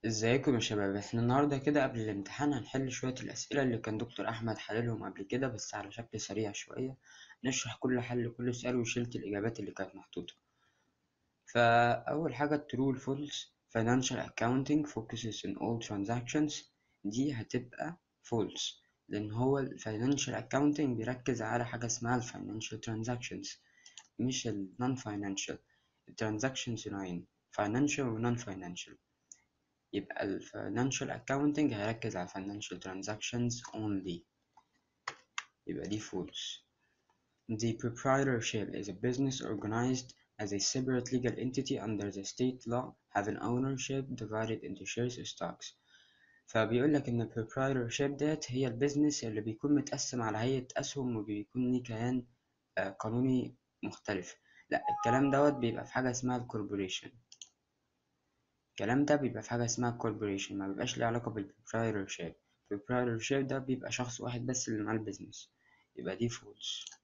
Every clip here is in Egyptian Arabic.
ازيكم يا شباب احنا النهارده كده قبل الامتحان هنحل شوية الأسئلة اللي كان دكتور أحمد حللهم قبل كده بس على شكل سريع شوية نشرح كل حل لكل سؤال وشلت الإجابات اللي كانت محطوطة فأول حاجة true false financial accounting focuses on all transactions دي هتبقى false لأن هو ال financial accounting بيركز على حاجة اسمها ال financial transactions مش ال non financial ال transactions نوعين financial و non financial يبقى ال financial accounting هيركز على financial transactions only يبقى دي false The proprietorship is a business organized as a separate legal entity under the state law having ownership divided into shares or stocks فبيقول لك إن ال proprietorship ديت هي البيزنس اللي بيكون متقسم على هيئة أسهم وبيكون ليه كيان قانوني مختلف لأ الكلام دوت بيبقى في حاجة اسمها الكوربوريشن الكلام ده بيبقى في حاجة اسمها corporation ما بيبقاش ليه علاقة بال proprietorship proprietorship ده بيبقى شخص واحد بس اللي معاه البيزنس يبقى دي false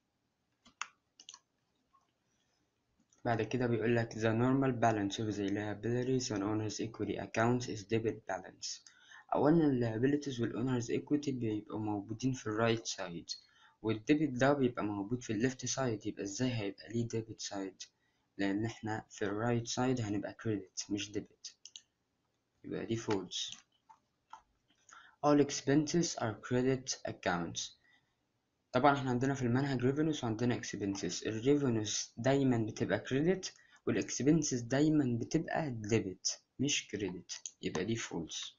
بعد كده بيقول لك the normal balance of the liabilities on owner's equity accounts is debit balance أولا ال liabilities وال owner's equity بيبقوا موجودين في ال right side والديبت ده بيبقى موجود في ال left side يبقى ازاي هيبقى ليه debit side لأن احنا في ال right side هنبقى credit مش debit يبقى دي false all expenses are credit accounts طبعا احنا عندنا في المنهج revenues وعندنا expenses ال revenues دايما بتبقى credit وال expenses دايما بتبقى debit مش credit يبقى دي false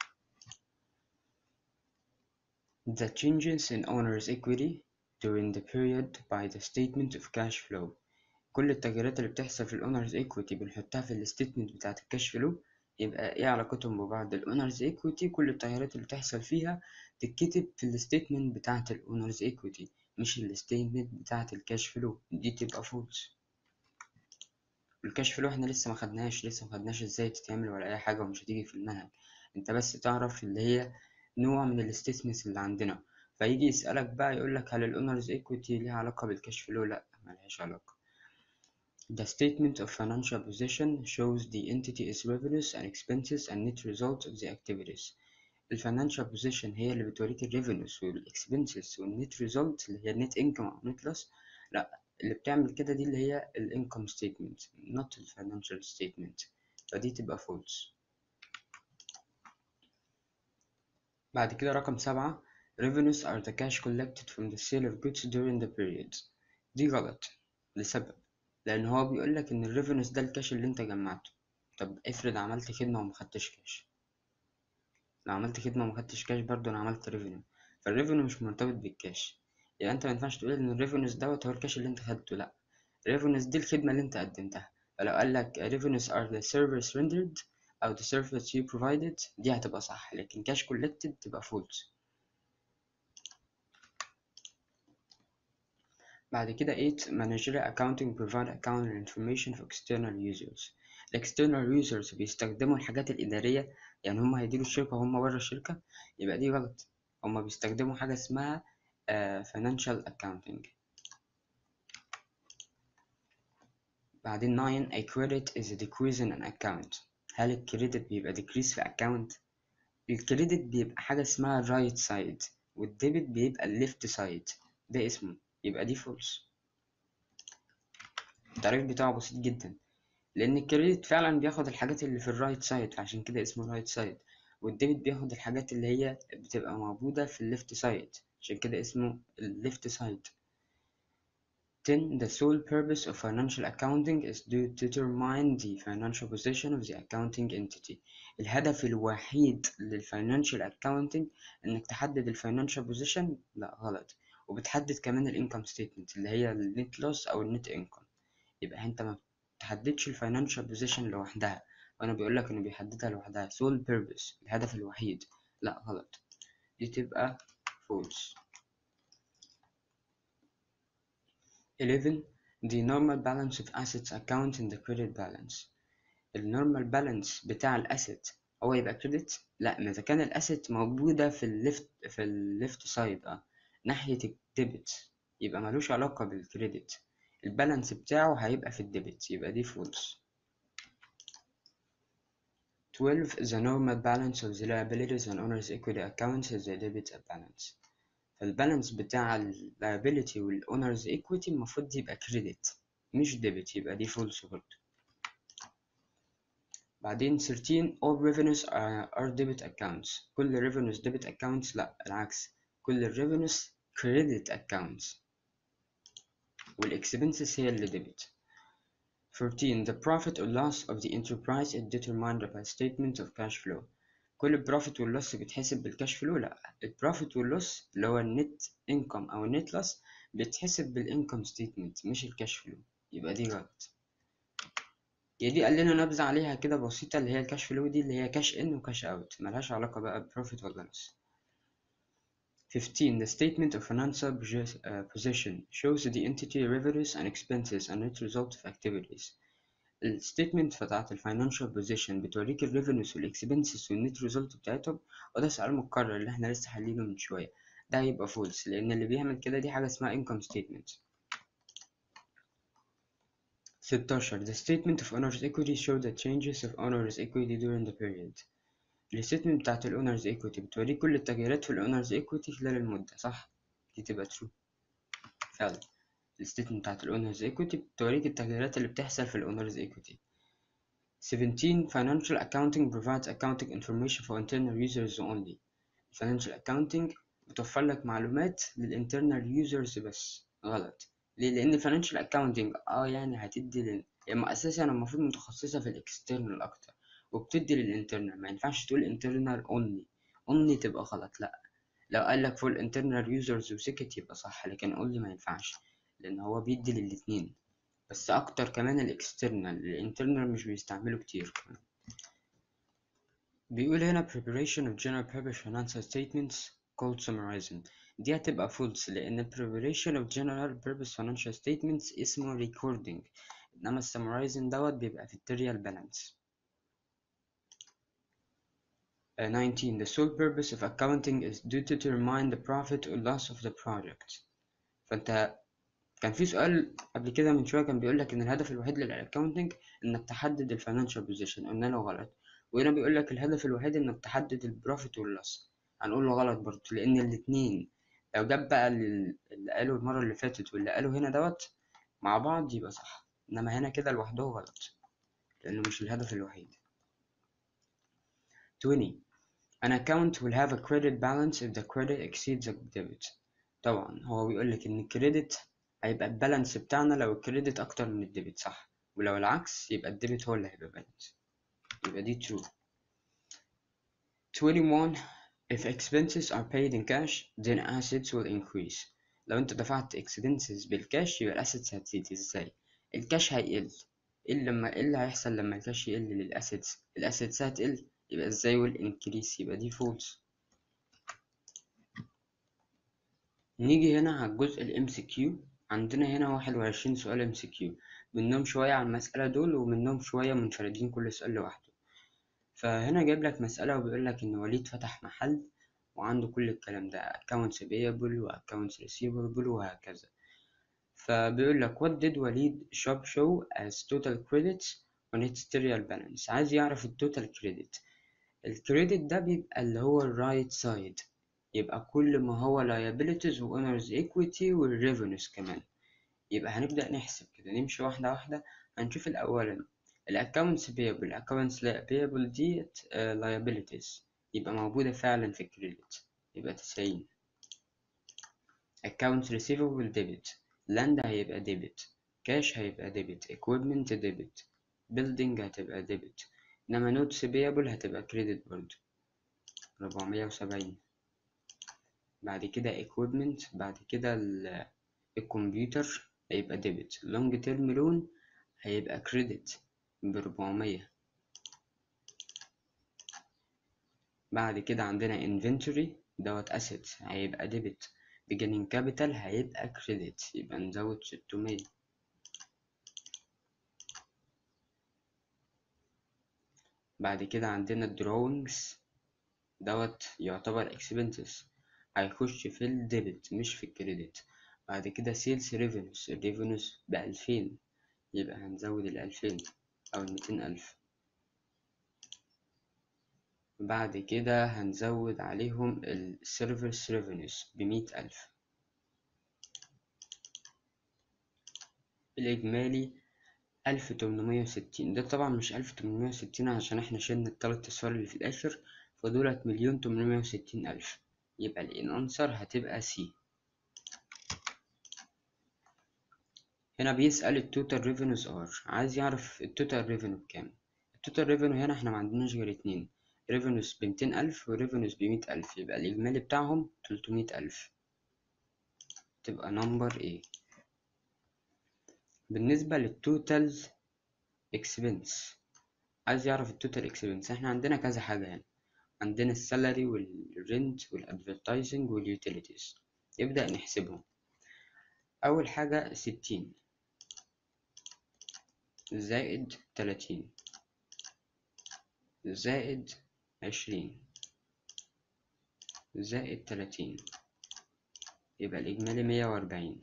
the changes in owner's equity during the period by the statement of cash flow كل التغييرات اللي بتحصل في الاونرز equity بنحطها في الستيتمنت بتاعة الكاش فلو يبقى ايه علاقتهم ببعض الاونرز equity كل التغييرات اللي بتحصل فيها تتكتب في الستيتمنت بتاعة الاونرز equity مش الستيتمنت بتاعة الكاش فلو دي تبقى فولس الكاش فلو احنا لسه ما خدناش لسه ما خدناش ازاي تتعمل ولا اي حاجة ومش هتيجي في المنهج انت بس تعرف اللي هي نوع من الستيتمنتس اللي عندنا فيجي يسألك بقى يقولك هل الاونرز equity ليها علاقة بالكاش فلو لا ملهاش علاقة The statement of financial position shows the entity's revenues and expenses and net results of the activities. ال financial position هي اللي بتوريك ال revenues وال expenses وال net result اللي هي net income أو net loss لا اللي بتعمل كده دي اللي هي ال income statement not ال financial statement فدي تبقى false. بعد كده رقم سبعة revenues are the cash collected from the sale of goods during the period دي غلط لسبب لان هو بيقول لك ان الريفينوس ده الكاش اللي انت جمعته طب افرض عملت خدمه وما خدتش كاش لو عملت خدمه وما خدتش كاش برضه انا عملت ريفينيو فالريفينيو مش مرتبط بالكاش يعني انت ما ينفعش تقول ان الريفينوس دوت هو الكاش اللي انت خدته لا الريفينوس دي الخدمه اللي انت قدمتها فلو قال لك revenues are the service rendered او the service you provided دي هتبقى صح لكن cash collected تبقى false بعد كده 8 managerial accounting provide accounting information for external users ال external users بيستخدموا الحاجات الإدارية يعني هم هيديروا الشركة وهم بره الشركة يبقى دي غلط هم بيستخدموا حاجة اسمها uh, financial accounting بعدين 9 a credit is a decrease in an account هل الكريدت بيبقى decrease في account الكريدت بيبقى حاجة اسمها right side والديبت بيبقى left side ده اسمه يبقى دي فولس التعريف بتاعه بسيط جدا لان الكريدت فعلا بياخد الحاجات اللي في الرايت سايد فعشان كده اسمه رايت سايد والديبت بياخد الحاجات اللي هي بتبقى موجودة في الليفت سايد عشان كده اسمه الليفت سايد 10 The sole purpose of financial accounting is to determine the financial position of the accounting entity. الهدف الوحيد للفاينانشال accounting انك تحدد الفاينانشال بوزيشن لا غلط وبتحدد كمان الانكم ستيتمنت اللي هي النت لوس او النت انكم يبقى انت ما بتحددش الفاينانشال بوزيشن لوحدها وانا بيقول لك انه بيحددها لوحدها sole purpose الهدف الوحيد لا غلط دي تبقى false 11 the normal balance of assets account in the credit balance النورمال بالانس بتاع الاسيت هو يبقى كريدت لا اذا كان الاسيت موجوده في الليفت في الليفت سايد اه ناحية الديبت يبقى ملوش علاقة بالكريدت البالانس بتاعه هيبقى في الديبت يبقى دي فولس 12 the normal balance of the liabilities and owners equity accounts is the debit balance فالبالانس بتاع ال liability وال owners equity المفروض يبقى credit مش debit يبقى دي false برضه بعدين 13 all revenues are, are debit accounts كل revenues debit accounts لا العكس كل revenues credit accounts والexpenses هي اللي debit 14 the profit or loss of the enterprise is determined by statement of cash flow كل البروفيت واللوس بيتحسب بالكاش فلو لا البروفيت واللوس اللي هو النت انكم او النت لوس بيتحسب بالانكم ستيتمنت مش الكاش فلو يبقى دي غلط هي دي قال لنا نبذة عليها كده بسيطة اللي هي الكاش فلو دي اللي هي كاش ان وكاش اوت ملهاش علاقة بقى بروفيت ولا لوس 15 the statement of financial position shows the entity revenues and expenses and net result of activities الستيتمنت بتاعت الفاينانشال بوزيشن بتوريك الريفينوز والاكسبنسز والنت ريزلت بتاعتهم وده سؤال متكرر اللي احنا لسه حلينه من شويه ده هيبقى فولس لان اللي بيعمل كده دي حاجه اسمها income statement 16 the statement of owner's equity show the changes of owner's equity during the period الستيتمنت بتاعت الاونرز equity بتوريك كل التغييرات في الاونرز equity خلال المده صح دي تبقى true فعلا الستيتمنت بتاعت الاونرز equity بتوريك التغييرات اللي بتحصل في الاونرز equity 17 financial accounting provides accounting information for internal users only financial accounting بتوفر لك معلومات للinternal users بس غلط ليه لان financial accounting اه يعني هتدي لل يعني اساسا المفروض متخصصه في الاكسترنال اكتر وبتدي للانترنال ما ينفعش تقول internal only only تبقى غلط لا لو قال لك for internal users وسكت يبقى صح لكن only ما ينفعش لان هو بيدي للاتنين بس اكتر كمان الاكسترنال الانترنال مش بيستعملوا كتير كمان بيقول هنا preparation of general purpose financial statements called summarizing دي هتبقى false لان preparation of general purpose financial statements اسمه recording انما summarizing دوت بيبقى في التريال balance 19 the sole purpose of accounting is to determine the profit or loss of the project فانت كان في سؤال قبل كده من شويه كان بيقول لك ان الهدف الوحيد للاكاونتنج انك تحدد الفاينانشال بوزيشن قلنا له غلط وهنا بيقول لك الهدف الوحيد انك تحدد البروفيت واللوس هنقول له غلط برضه لان الاتنين لو جاب بقى اللي قاله المره اللي فاتت واللي قاله هنا دوت مع بعض يبقى صح انما هنا كده لوحده غلط لانه مش الهدف الوحيد 20 An account will have a credit balance if the credit exceeds the debit طبعا هو بيقول لك ان الكريدت هيبقى البالانس بتاعنا لو الكريدت اكتر من الديبت صح ولو العكس يبقى الديبت هو اللي هيبقى بالانس يبقى دي true 21 if expenses are paid in cash then assets will increase لو انت دفعت expenses بالكاش يبقى الاسيتس هتزيد ازاي الكاش هيقل ايه لما ايه اللي هيحصل لما الكاش يقل للاسيتس الاسيتس هتقل يبقى ازاي والانكريس يبقى دي فولس نيجي هنا على الجزء الام سي كيو عندنا هنا واحد وعشرين سؤال ام سي كيو منهم شوية على المسألة دول ومنهم شوية منفردين كل سؤال لوحده فهنا جايب لك مسألة وبيقول لك إن وليد فتح محل وعنده كل الكلام ده accounts payable و accounts receivable وهكذا فبيقول لك what did وليد shop show as total credits on its serial balance عايز يعرف التوتال credit الكريدت ده بيبقى اللي هو الرايت سايد يبقى كل ما هو liabilities و owners equity وال revenues كمان يبقى هنبدأ نحسب كده نمشي واحدة واحدة هنشوف الأولا ال accounts payable ال accounts payable ديت uh, liabilities يبقى موجودة فعلا في الكريدت يبقى تسعين accounts receivable debit land هيبقى debit cash هيبقى debit equipment debit building هتبقى debit إنما notes payable هتبقى credit برضه ربعمية وسبعين بعد كده equipment بعد كده الكمبيوتر هيبقى debit long term loan هيبقى credit بربعمية بعد كده عندنا inventory دوت asset هيبقى debit beginning capital هيبقى credit يبقى نزود ستمية بعد كده عندنا drawings دوت يعتبر expenses هيخش في الديبت مش في الكريدت بعد كده sales revenues revenues بألفين يبقى هنزود الألفين أو الميتين ألف بعد كده هنزود عليهم السيرفيس ريفينيوز بمية ألف الإجمالي ألف تمنمية وستين ده طبعا مش ألف تمنمية وستين عشان احنا شلنا التلات أصفار اللي في الآخر فدولت مليون تمنمية وستين ألف يبقى الانسر هتبقى سي هنا بيسأل التوتال ريفينوز ار عايز يعرف التوتال ريفينو بكام التوتال ريفينو هنا احنا معندناش غير اتنين ريفينوز بمتين ألف وريفينوز بمية ألف يبقى الإجمالي بتاعهم تلتمية ألف تبقى نمبر ايه بالنسبة للتوتال اكسبنس عايز يعرف التوتال اكسبنس احنا عندنا كذا حاجة هنا عندنا السالري والرنت والادفرتايزنج واليوتيليتيز يبدأ نحسبهم أول حاجة ستين زائد تلاتين زائد عشرين زائد تلاتين يبقى الإجمالي مية وأربعين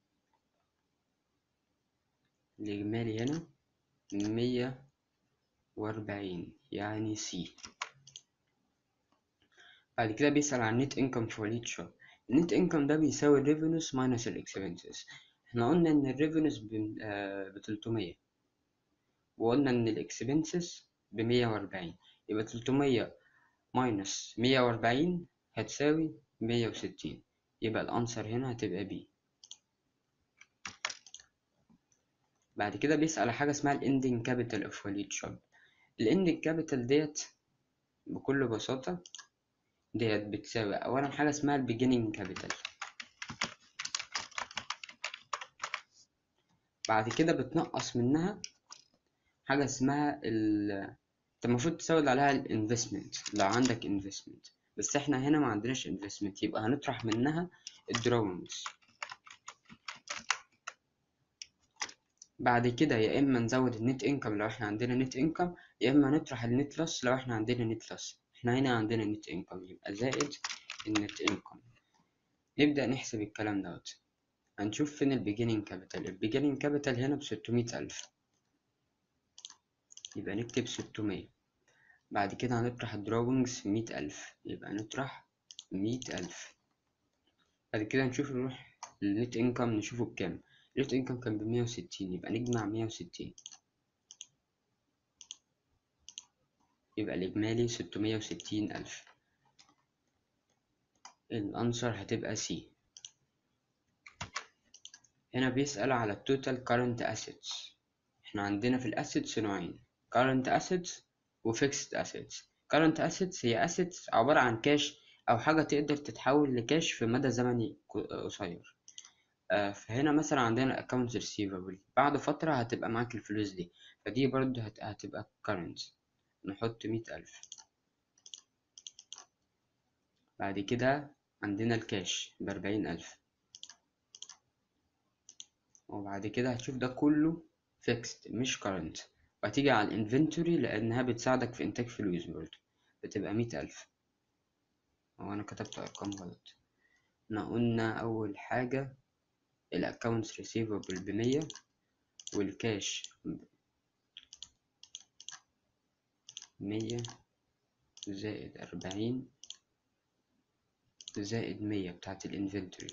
الإجمالي هنا مية وأربعين يعني سي بعد كده بيسأل عن نت انكم for each shop النت انكم ده بيساوي الريفينوس ماينس الاكسبنسز احنا قلنا ان الريفينوس بتلتمية وقلنا ان الاكسبنسز بمية وأربعين يبقى تلتمية ماينس مية وأربعين هتساوي مية وستين يبقى الأنسر هنا هتبقى بي بعد كده بيسأل على حاجة اسمها الاندنج كابيتال اوف وليد شوب الاندنج كابيتال ديت بكل بساطة ديت بتساوي أولا حاجة اسمها البيجيننج كابيتال بعد كده بتنقص منها حاجة اسمها ال انت المفروض تزود عليها الانفستمنت لو عندك انفستمنت بس احنا هنا ما عندناش انفستمنت يبقى هنطرح منها الدراونز بعد كده يا اما نزود النت انكم لو احنا عندنا نت انكم يا اما نطرح النت لوس لو احنا عندنا نت لوس احنا هنا عندنا نت انكم يبقى زائد النت انكم نبدأ نحسب الكلام دوت هنشوف فين البيجيننج كابيتال البيجيننج كابيتال هنا بستمية ألف يبقى نكتب ستمية بعد كده هنطرح الدراونجز مية ألف يبقى نطرح مية ألف بعد كده نشوف نروح النت انكم نشوفه بكام النت انكم كان بمية وستين يبقى نجمع مية وستين يبقى الإجمالي ستمية وستين ألف الأنسر هتبقى سي هنا بيسأل على التوتال current assets احنا عندنا في الأسيتس نوعين current assets و fixed assets current assets هي assets عبارة عن كاش أو حاجة تقدر تتحول لكاش في مدى زمني قصير آه فهنا مثلا عندنا accounts receivable بعد فترة هتبقى معاك الفلوس دي فدي برضه هت... هتبقى current نحط مية ألف بعد كده عندنا الكاش بأربعين ألف وبعد كده هتشوف ده كله fixed مش current وهتيجي على الانفنتوري لأنها بتساعدك في إنتاج فلوس برضه بتبقى مية ألف هو أنا كتبت أرقام غلط احنا قلنا أول حاجة الأكاونتس receivable بمية والكاش مية زائد أربعين زائد مية بتاعت الانفنتوري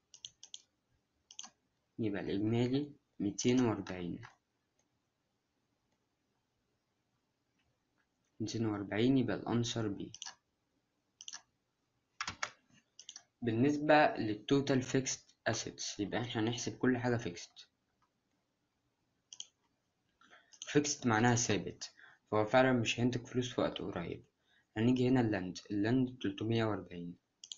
يبقى الإجمالي ميتين وأربعين ميتين وأربعين يبقى الأنسر بي بالنسبة للتوتال فيكست أسيتس يبقى احنا هنحسب كل حاجة فيكست فيكست معناها ثابت فهو فعلا مش هينتج فلوس في وقت قريب هنيجي هنا اللاند اللاند تلتمية وأربعين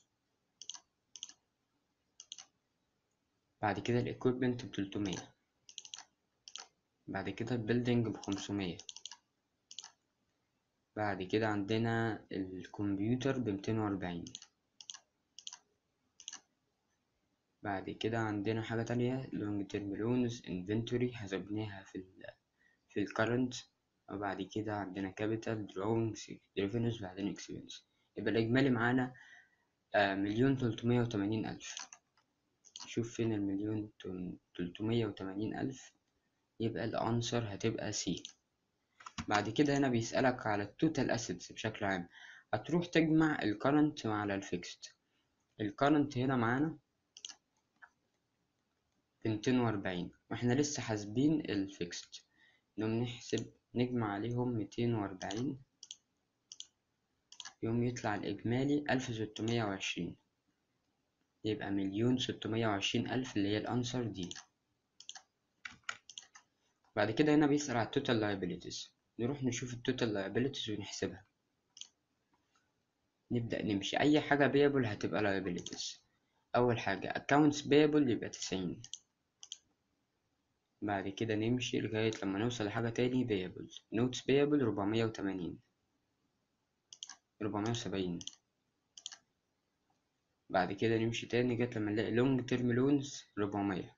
بعد كده الإكويبمنت بتلتمية بعد كده البيلدينج بخمسمية بعد كده عندنا الكمبيوتر بمتين وأربعين بعد كده عندنا حاجة تانية لونج تيرم لونز انفنتوري حسبناها في ال في الكرنت وبعد كده عندنا كابيتال دراونجز ريفينوز بعدين اكسبنس يبقى الإجمالي معانا مليون تلتمية وتمانين ألف شوف فين المليون تلتمية وتمانين ألف يبقى الأنسر هتبقى سي بعد كده هنا بيسألك على التوتال أسيتس بشكل عام هتروح تجمع الكرنت على الفيكست الكرنت هنا معانا بميتين وأربعين واحنا لسه حاسبين الفيكست نقوم نحسب نجمع عليهم ميتين وأربعين يوم يطلع الإجمالي ألف ستمية وعشرين يبقى مليون ستمية وعشرين ألف اللي هي الأنسر دي بعد كده هنا بيسأل على التوتال liabilities نروح نشوف التوتال liabilities ونحسبها نبدأ نمشي أي حاجة payable هتبقى liabilities أول حاجة accounts payable يبقى تسعين بعد كده نمشي لغاية لما نوصل لحاجة تاني payable notes payable ربعمية وتمانين ربعمية وسبعين بعد كده نمشي تاني لغاية لما نلاقي long term loans ربعمية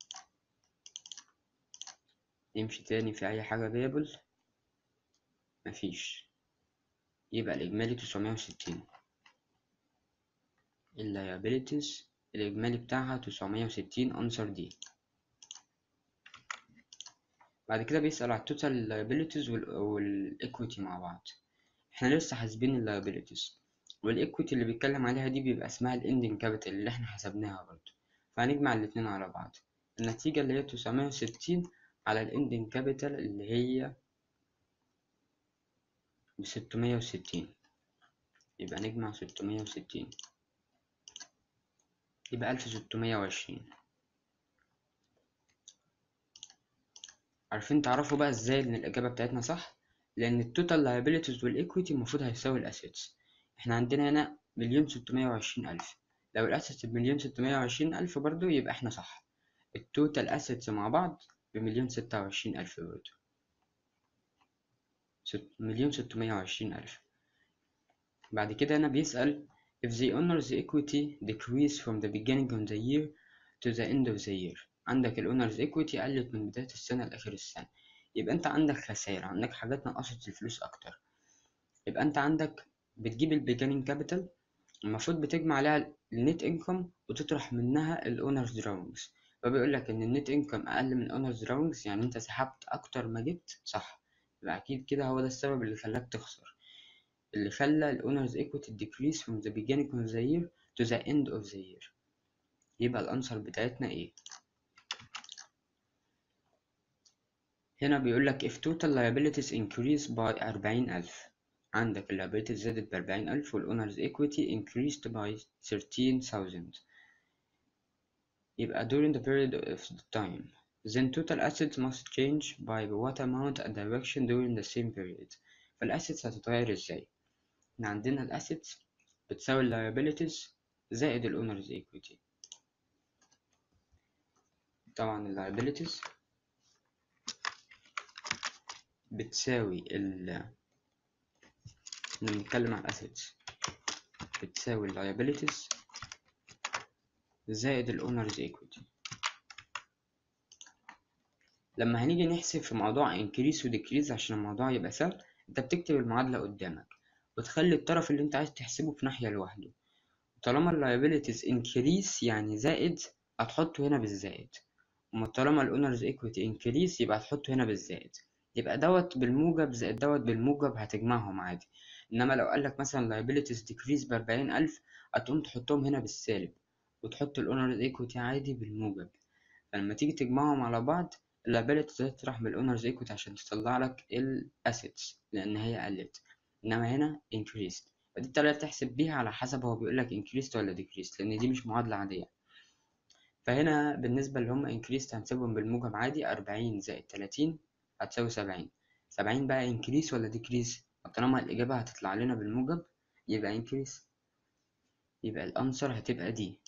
نمشي تاني في أي حاجة payable مفيش يبقى الإجمالي تسعمية وستين liabilities الإجمالي بتاعها تسعمية وستين أنسر دي بعد كده بيسأل على التوتال liabilities والإيكويتي مع بعض احنا لسه حاسبين liabilities والإيكويتي اللي بيتكلم عليها دي بيبقى اسمها الإندنج كابيتال اللي احنا حسبناها برضه فهنجمع الاتنين على بعض النتيجة اللي هي تسعمية وستين على الإندنج كابيتال اللي هي بستمية وستين يبقى نجمع ستمية وستين يبقى ألف ستمية وعشرين عارفين تعرفوا بقى ازاي ان الإجابة بتاعتنا صح؟ لأن التوتال liabilities والإيكويتي المفروض هيساوي الأسيتس احنا عندنا هنا مليون ستمية وعشرين ألف لو الأسيتس بمليون ستمية وعشرين ألف برضو يبقى احنا صح التوتال أسيتس مع بعض بمليون ستة وعشرين ألف برضو ست مليون ستمية وعشرين ألف بعد كده هنا بيسأل if the owner's equity decrease from the beginning of the year to the end of the year عندك ال owner's equity قلت من بداية السنة لآخر السنة يبقى أنت عندك خسائر عندك حاجات نقصت الفلوس أكتر يبقى أنت عندك بتجيب ال beginning capital المفروض بتجمع عليها النت انكم وتطرح منها ال owner's drawings فبيقول لك إن النت انكم أقل من owner's drawings يعني أنت سحبت أكتر ما جبت صح يبقى أكيد كده هو ده السبب اللي خلاك تخسر اللي خلى ال owner's equity decrease from the beginning of the year to the end of the year يبقى الأنسر بتاعتنا إيه؟ هنا بيقول لك if total liabilities increase by أربعين ألف عندك ال liabilities زادت بأربعين ألف وال owner's equity increased by thirteen thousand يبقى during the period of the time then total assets must change by what amount and direction during the same period فالأسيتس هتتغير ازاي؟ احنا عندنا الأسيتس بتساوي ال liabilities زائد ال owner's equity طبعا ال liabilities بتساوي ال بنتكلم عن assets بتساوي ال liabilities زائد ال owner's equity لما هنيجي نحسب في موضوع increase و decrease عشان الموضوع يبقى سهل انت بتكتب المعادلة قدامك وتخلي الطرف اللي انت عايز تحسبه في ناحية لوحده طالما ال liabilities increase يعني زائد هتحطه هنا بالزائد وما طالما ال owner's equity increase يبقى هتحطه هنا بالزائد يبقى دوت بالموجب زائد دوت بالموجب هتجمعهم عادي انما لو قالك مثلا liabilities decrease بأربعين ألف هتقوم تحطهم هنا بالسالب وتحط ال owner's equity عادي بالموجب فلما تيجي تجمعهم على بعض ال liabilities تطرح من ال owner's equity عشان تطلع لك ال assets لأن هي قلت إنما هنا increased فدي الطريقة اللي تحسب بيها على حسب هو بيقولك increased ولا decreased لأن دي مش معادلة عادية فهنا بالنسبة اللي هما increased هنسيبهم بالموجب عادي أربعين زائد تلاتين هتساوي سبعين سبعين بقى increase ولا decrease طالما الإجابة هتطلع لنا بالموجب يبقى increase يبقى الأنسر هتبقى دي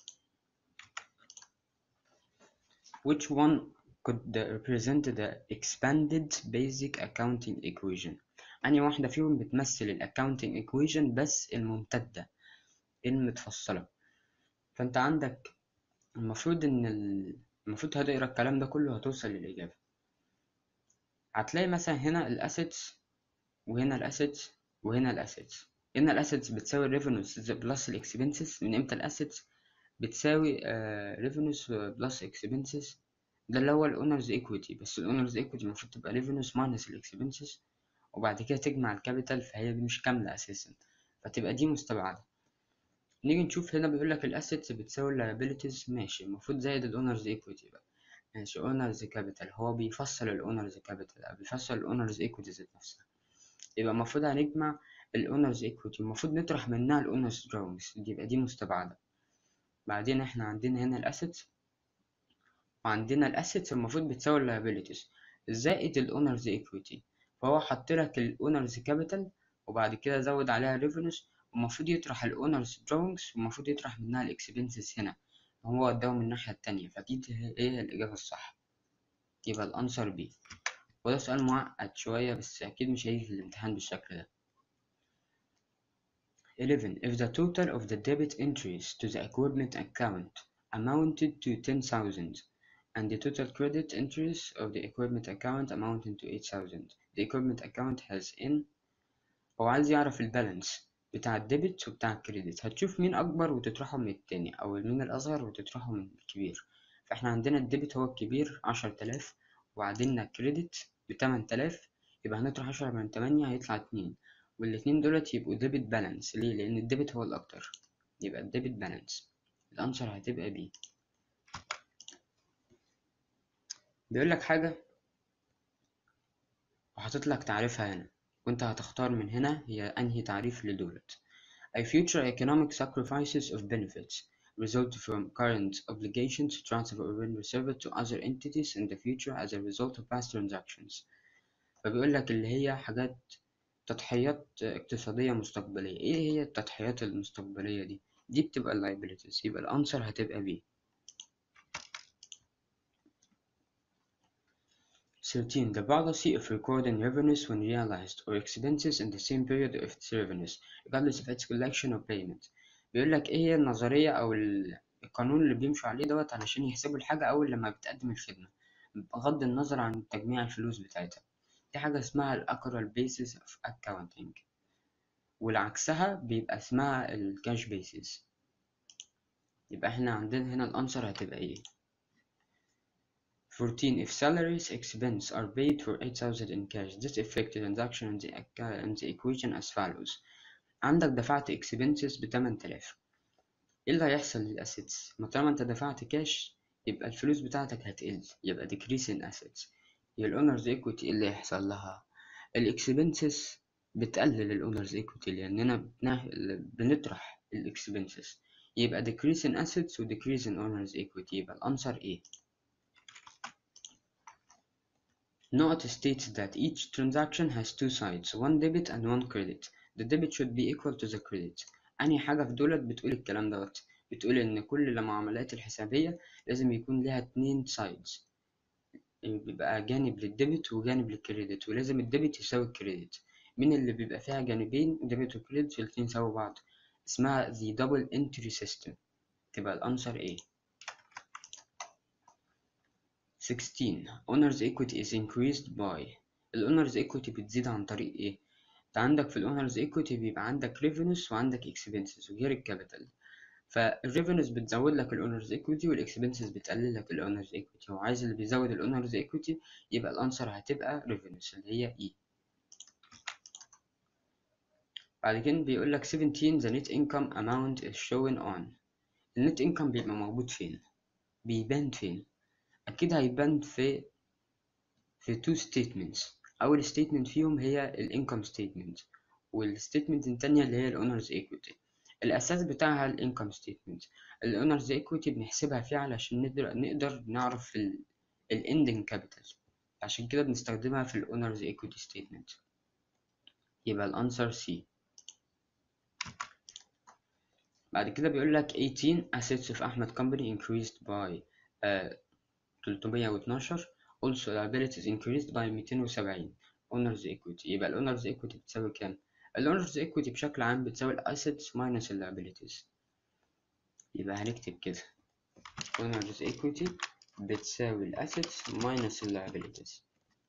which one could represent the expanded basic accounting equation أنهي واحدة فيهم بتمثل ال accounting equation بس الممتدة المتفصلة فأنت عندك المفروض إن ال... المفروض هتقرا الكلام ده كله هتوصل للإجابة هتلاقي مثلا هنا الأسيتس وهنا الأسيتس وهنا الأسيتس هنا الأسيتس بتساوي الريفينوز بلس الإكسبنسز من إمتى الأسيتس بتساوي ريفينوز بلس إكسبنسز ده اللي هو الأونرز إيكويتي بس الأونرز إيكويتي المفروض تبقى ريفينوز ماينس الإكسبنسز وبعد كده تجمع الكابيتال فهي دي مش كاملة أساسا فتبقى دي مستبعدة نيجي نشوف هنا بيقولك الأسيتس بتساوي liabilities ماشي المفروض زائد الأونرز إيكويتي بقى ماشي أونرز كابيتال هو بيفصل الأونرز كابيتال أو بيفصل الأونرز إيكويتي ذات نفسها يبقى المفروض هنجمع الأونرز إيكويتي المفروض نطرح منها الأونرز دراونجز يبقى دي مستبعدة بعدين احنا عندنا هنا الأسيتس وعندنا الأسيتس المفروض بتساوي liabilities زائد الأونرز إيكويتي فهو حط لك الأونرز كابيتال وبعد كده زود عليها ريفينوز والمفروض يطرح الأونرز دراونجز والمفروض يطرح منها الإكسبنسز هنا هو وداهم من الناحية التانية فأكيد هي الإجابة الصح يبقى الأنسر بي وده سؤال معقد شوية بس أكيد مش هيجي في الامتحان بالشكل ده 11 if the total of the debit entries to the equipment account amounted to 10,000 and the total credit entries of the equipment account amounted to 8,000 the equipment account has in هو عايز يعرف البالانس بتاع الديبت وبتاع الكريدت هتشوف مين أكبر وتطرحه من التاني أو مين الأصغر وتطرحه من الكبير فإحنا عندنا الديبت هو الكبير عشرة تلاف وبعدين الكريدت بتمن تلاف يبقى هنطرح عشرة من تمانية هيطلع اتنين والاتنين دولت يبقوا ديبت بالانس ليه؟ لأن الديبت هو الأكتر يبقى الديبت بالانس الأنسر هتبقى بي بيقولك حاجة وحاطط لك تعريفها هنا وانت هتختار من هنا هي أنهي تعريف لدولت A future economic sacrifices of benefits result from current obligations transfer or when reserved to other entities in the future as a result of past transactions فبيقول لك اللي هي حاجات تضحيات اقتصادية مستقبلية ايه هي التضحيات المستقبلية دي دي بتبقى liabilities يبقى الأنسر هتبقى B 13. The policy of recording revenues when realized or expenses in the same period of its revenues regardless of its collection or payment بيقول لك ايه هي النظرية أو القانون اللي بيمشوا عليه دوت علشان يحسبوا الحاجة أول لما بتقدم الخدمة بغض النظر عن تجميع الفلوس بتاعتها دي حاجة اسمها ال accrual basis of accounting والعكسها بيبقى اسمها ال cash basis يبقى احنا عندنا هنا الأنسر هتبقى ايه 14. If salaries expense are paid for 8,000 in cash, this affect the transaction in the, in the equation as follows. عندك دفعت expenses ب 8000 ايه اللي هيحصل للأسيتس؟ ما طالما انت دفعت كاش يبقى الفلوس بتاعتك هتقل يبقى decrease in assets يبقى الأونرز equity اللي هيحصل لها الإكسبنسز بتقلل الأونرز equity لأننا بنطرح الإكسبنسز يبقى decrease in assets و decrease in owners equity يبقى الأنسر إيه؟ Note states that each transaction has two sides, one debit and one credit. The debit should be equal to the credit. أنهي حاجة في دولت بتقول الكلام دوت بتقول إن كل المعاملات الحسابية لازم يكون لها اتنين sides بيبقى جانب للديبت وجانب للكريدت ولازم الديبت يساوي الكريدت مين اللي بيبقى فيها جانبين ديبت وكريدت الاتنين يساوي بعض اسمها the double entry system تبقى الأنسر إيه 16 owners equity is increased by الاونرز equity بتزيد عن طريق ايه انت عندك في الاونرز equity بيبقى عندك revenues وعندك expenses وغير الكابيتال فالريفينوز بتزود لك الاونرز equity والاكسبنسز بتقلل لك الاونرز equity هو عايز اللي بيزود الاونرز equity يبقى الانسر هتبقى revenues اللي هي E بعد كده بيقول لك 17 the net income amount is shown on النت income بيبقى موجود فين بيبان فين أكيد هيبان في في two statements أول statement فيهم هي ال income statement والstatement التانية اللي هي ال owners equity الأساس بتاعها ال income statement ال owners equity بنحسبها فيها علشان نقدر نقدر نعرف ال ال ending capital عشان كده بنستخدمها في ال owners equity statement يبقى الأنسر C بعد كده بيقول لك 18 assets of أحمد company increased by uh, 312 also liabilities increased by 270 owners equity يبقى ال owners equity بتساوي كام؟ ال owners equity بشكل عام بتساوي ال assets minus ال liabilities يبقى هنكتب كده owners equity بتساوي ال assets minus ال liabilities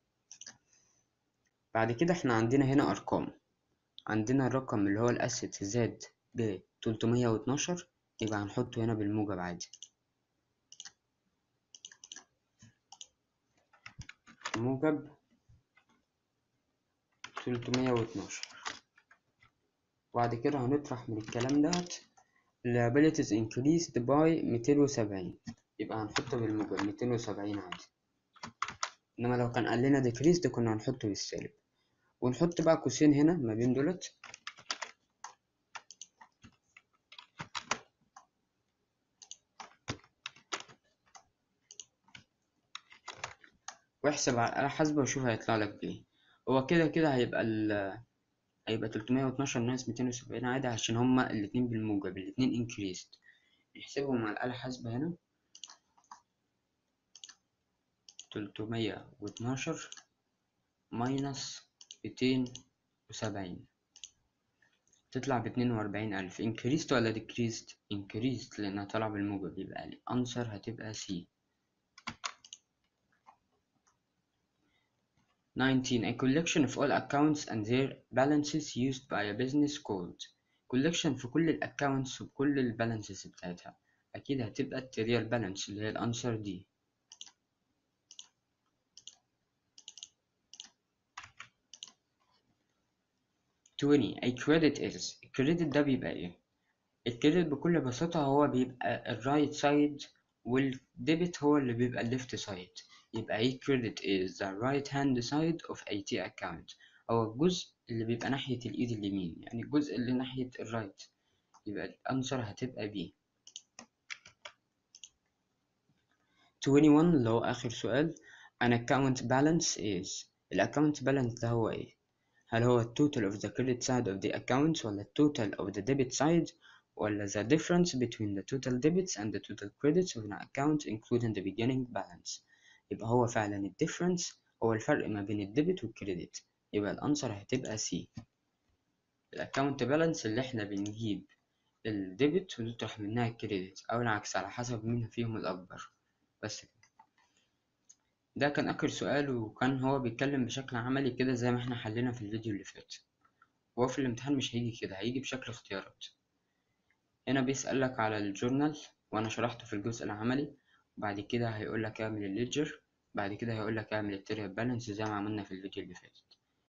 بعد كده احنا عندنا هنا أرقام عندنا الرقم اللي هو ال assets زاد ب 312 يبقى هنحطه هنا بالموجب عادي موجب 312 وبعد كده هنطرح من الكلام دوت liabilities increased by 270 يبقى هنحطه بالموجب 270 عادي انما لو كان قال لنا decreased كنا هنحطه بالسالب ونحط بقى قوسين هنا ما بين دولت واحسب على الآلة الحاسبة وشوف هيطلع لك بإيه هو كده كده هيبقى ال هيبقى 312 ناقص 270 عادي عشان هما الاتنين بالموجب الاتنين increased نحسبهم على الآلة الحاسبة هنا 312 ماينس 270 تطلع باتنين وأربعين ألف increased ولا decreased increased لأنها طالعة بالموجب يبقى الأنسر هتبقى C 19 a collection of all accounts and their balances used by a business called collection في كل الأكاونتس وكل البالانسز بتاعتها أكيد هتبقى التريال بالانس اللي هي الأنسر دي twenty a credit is الكريدت ده بيبقى ايه الكريدت بكل بساطة هو بيبقى الرايت سايد والديبت هو اللي بيبقى الليفت سايد يبقى ايه credit is the right hand side of a T account هو الجزء اللي بيبقى ناحية الإيد اليمين يعني الجزء اللي ناحية الرايت يبقى الأنسر هتبقى B 21 اللي هو آخر سؤال an account balance is الأكاونت balance ده هو ايه هل هو total of the credit side of the account ولا total of the debit side ولا the difference between the total debits and the total credits of an account including the beginning balance يبقى هو فعلا ال difference هو الفرق ما بين الديبت والكريدت يبقى الأنسر هتبقى C الأكاونت بالانس اللي احنا بنجيب الديبت ونطرح منها الكريدت أو العكس على حسب مين فيهم الأكبر بس كده ده كان آخر سؤال وكان هو بيتكلم بشكل عملي كده زي ما احنا حلينا في الفيديو اللي فات وهو في الامتحان مش هيجي كده هيجي بشكل اختيارات هنا بيسألك على الجورنال وأنا شرحته في الجزء العملي وبعد كده هيقولك اعمل الليدجر بعد كده هيقولك اعمل التريال بالانس زي ما عملنا في الفيديو اللي فات